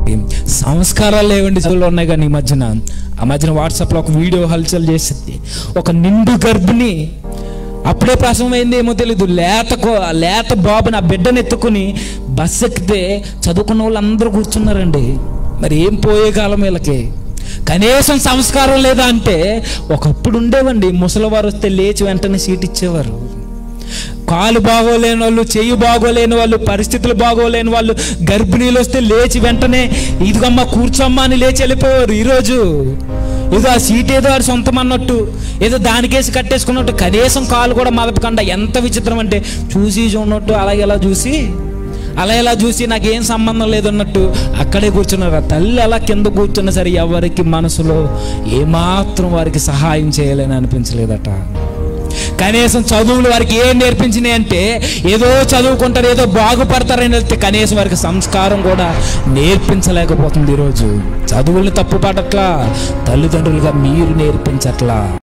కాబట్టి సంస్కారాలు లేవండి చదువులు ఉన్నాయి కానీ ఈ మధ్యన ఆ మధ్యన వాట్సాప్లో ఒక వీడియో హల్చల్ చేసింది ఒక నిండు గర్భిణి అప్పుడే ప్రసవం అయింది ఏమో తెలీదు లేత కో- లేత బాబుని ఆ బిడ్డను ఎత్తుకుని బస్సు ఎక్కితే చదువుకున్న వాళ్ళు అందరూ కూర్చున్నారండి మరి ఏం పోయే కాలం వీళ్ళకి కనీసం సంస్కారం లేదా అంటే ఒకప్పుడు ఉండేవండి ముసలివారు వస్తే లేచి వెంటనే సీట్ ఇచ్చేవారు కాలు బాగోలేని వాళ్ళు చెయ్యి బాగోలేని వాళ్ళు పరిస్థితులు బాగోలేని వాళ్ళు గర్భిణీలు వస్తే లేచి వెంటనే ఇదిగమ్మా కూర్చోమ్మా అని లేచి వెళ్ళిపోయారు ఈరోజు ఏదో ఆ సీట్ ఏదో వారి సొంతం అన్నట్టు ఏదో దానికేసి కట్టేసుకున్నట్టు కనీసం కాలు కూడా మదపకుండా ఎంత విచిత్రం అంటే చూసి చూడనట్టు అలాగే ఇలా చూసి అలా ఇలా చూసి నాకేం సంబంధం లేదన్నట్టు అక్కడే కూర్చున్నారు ఆ తల్లి అలా కింద కూర్చున్నా సరే ఎవరికి మనసులో ఏమాత్రం వారికి సహాయం చేయాలని అనిపించలేదట కనీసం చదువులు వారికి ఏం నేర్పించినాయి అంటే ఏదో చదువుకుంటారు ఏదో బాగుపడతారని వెళ్తే కనీసం వారికి సంస్కారం కూడా నేర్పించలేకపోతుంది ఈరోజు చదువుల్ని తప్పు పడట్లా తల్లిదండ్రులుగా మీరు నేర్పించట్లా